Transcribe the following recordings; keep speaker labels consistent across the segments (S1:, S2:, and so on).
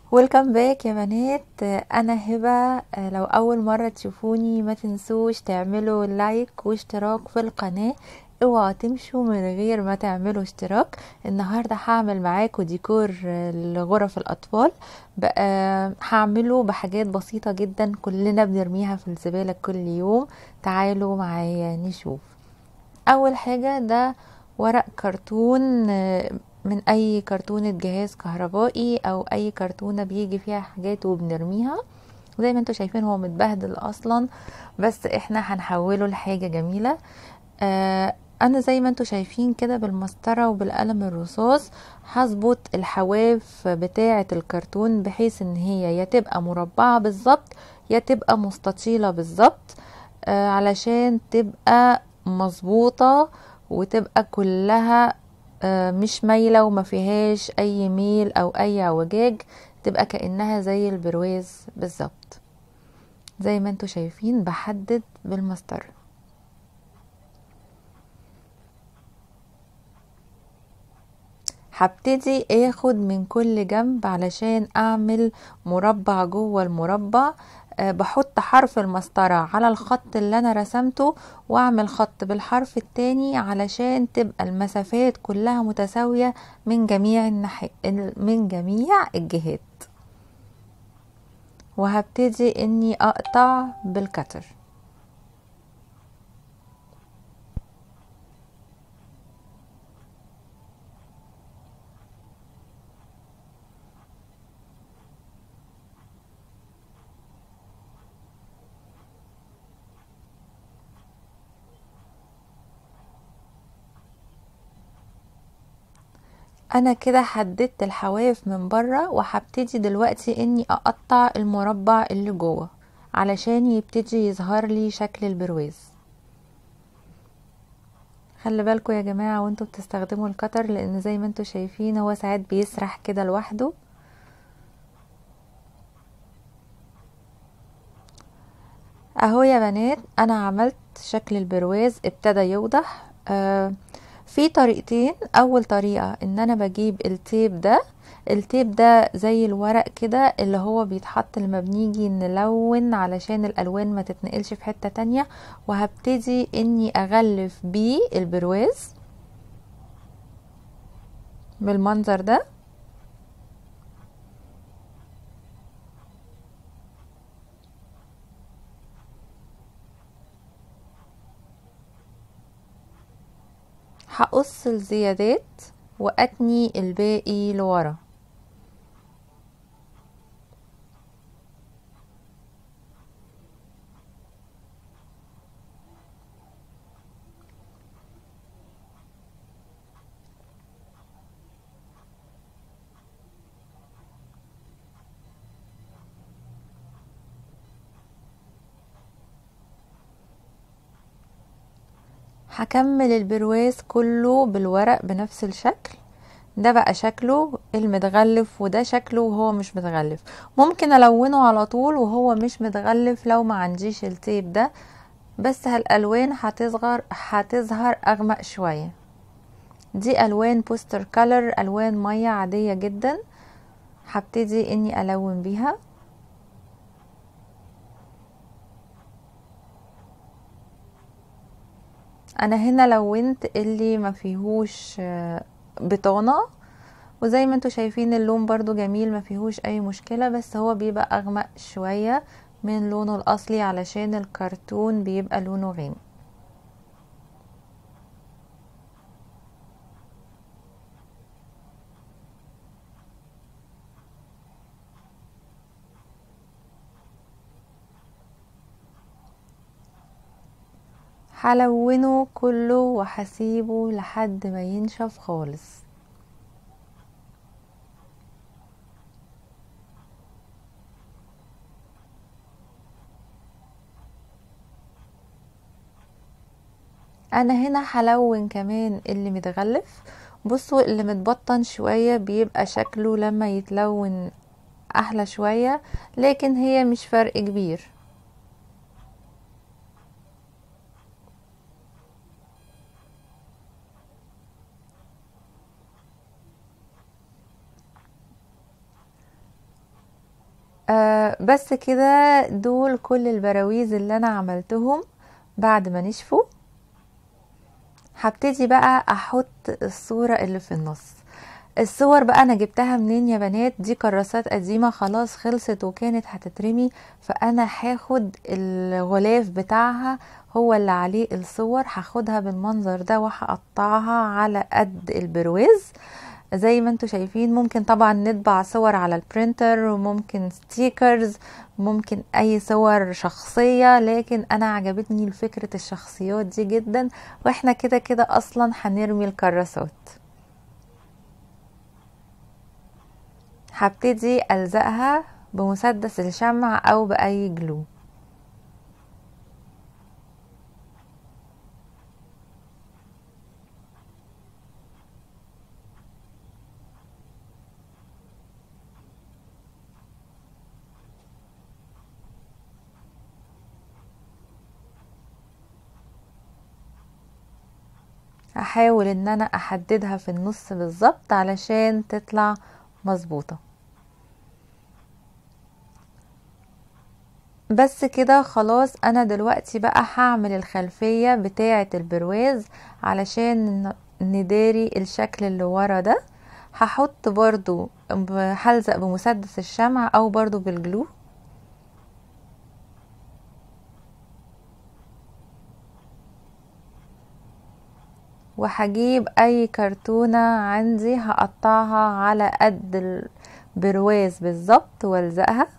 S1: ويلكم باك يا بنات انا هبه لو اول مره تشوفوني ما تنسوش تعملوا لايك واشتراك في القناه اوعوا تمشوا من غير ما تعملوا اشتراك النهارده هعمل معاكم ديكور لغرف الاطفال بقى هعمله بحاجات بسيطه جدا كلنا بنرميها في الزباله كل يوم تعالوا معايا نشوف اول حاجه ده ورق كرتون من اي كرتونة جهاز كهربائي او اي كرتونة بيجي فيها حاجات وبنرميها زي ما انتوا شايفين هو متبهدل اصلا بس احنا هنحوله لحاجة جميلة آه انا زي ما انتوا شايفين كده بالمسطرة وبالقلم الرصاص هظبط الحواف بتاعة الكرتون بحيث ان هي يا تبقى مربعة بالظبط يا تبقى مستطيلة بالظبط آه علشان تبقى مظبوطة وتبقى كلها مش مايلة وما فيهاش اي ميل او اي اعوجاج تبقى كأنها زي البرواز بالظبط زي ما انتوا شايفين بحدد بالمسطرة هبتدي اخد من كل جنب علشان اعمل مربع جوه المربع أه بحط حرف المسطرة على الخط اللي انا رسمته واعمل خط بالحرف التاني علشان تبقى المسافات كلها متساوية من جميع الناحية من جميع الجهات وهبتدي اني اقطع بالكتر انا كده حددت الحواف من بره وهبتدي دلوقتي اني اقطع المربع اللي جوه علشان يبتدي يظهر لي شكل البرواز خلي بالكم يا جماعة وانتوا بتستخدموا الكتر لان زي ما انتوا شايفين هو ساعات بيسرح كده لوحده اهو يا بنات انا عملت شكل البرواز ابتدى يوضح آه في طريقتين اول طريقة ان انا بجيب التيب ده التيب ده زي الورق كده اللي هو بيتحط لما بنيجي نلون علشان الالوان ما تتنقلش في حتة تانية وهبتدي اني اغلف بيه البرواز بالمنظر ده هقص الزيادات واتني الباقي لورا هكمل البرواز كله بالورق بنفس الشكل ده بقى شكله المتغلف وده شكله وهو مش متغلف ممكن الونه على طول وهو مش متغلف لو ما عنديش التيب ده بس هالالوان هتصغر هتظهر اغمق شوية دي الوان بوستر كولر الوان مية عادية جدا هبتدي اني الون بيها انا هنا لونت اللي ما فيهوش بطانة وزي ما انتوا شايفين اللون برضو جميل ما فيهوش اي مشكلة بس هو بيبقى اغمق شوية من لونه الاصلي علشان الكرتون بيبقى لونه غامق هلونه كله وهسيبه لحد ما ينشف خالص انا هنا هلون كمان اللي متغلف بصوا اللي متبطن شوية بيبقى شكله لما يتلون احلى شوية لكن هي مش فرق كبير آه بس كده دول كل البراويز اللي انا عملتهم بعد ما نشفوا هبتدي بقى احط الصورة اللي في النص الصور بقى انا جبتها منين يا بنات دي كراسات قديمة خلاص خلصت وكانت هتترمي فانا هاخد الغلاف بتاعها هو اللي عليه الصور هاخدها بالمنظر ده وهقطعها على قد البرويز زي ما انتوا شايفين ممكن طبعا نطبع صور على البرينتر وممكن ستيكرز ممكن اي صور شخصية لكن انا عجبتني فكرة الشخصيات دي جدا واحنا كده كده اصلا هنرمي الكراسات هبتدي الزقها بمسدس الشمع او باي جلو هحاول ان انا احددها في النص بالظبط علشان تطلع مظبوطه بس كده خلاص انا دلوقتي بقى هعمل الخلفية بتاعة البرواز علشان نداري الشكل اللي ورا ده هحط برضو هلزق بمسدس الشمع او برضو بالجلو وهجيب اي كرتونة عندي هقطعها على قد البرواز بالظبط والزقها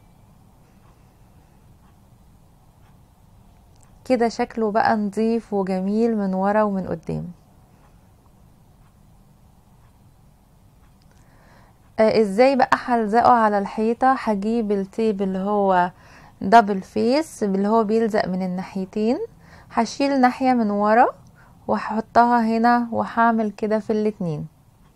S1: كده شكله بقى نظيف وجميل من ورا ومن قدام آه ازاي بقى هلزقه على الحيطة هجيب التيب اللي هو دبل فيس اللي هو بيلزق من الناحيتين هشيل ناحية من ورا وهحطها هنا وهعمل كده في الاتنين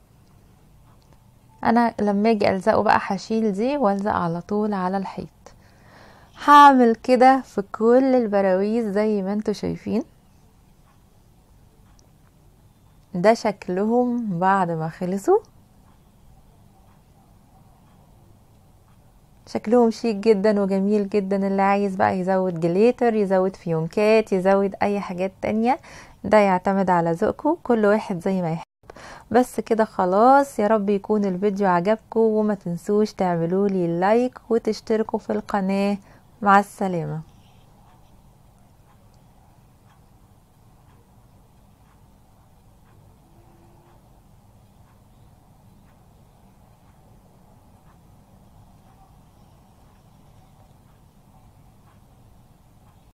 S1: انا لما اجي الزقه بقى هشيل دي والزق على طول على الحيط هعمل كده في كل البراويز زي ما انتوا شايفين ده شكلهم بعد ما خلصوا شكلهم شيك جدا وجميل جدا اللي عايز بقى يزود جليتر يزود فيونكات يزود اي حاجات تانية ده يعتمد على ذوقكم كل واحد زي ما يحب بس كده خلاص يا رب يكون الفيديو عجبكم وما تنسوش تعملوا لي لايك وتشتركوا في القناة مع السلامة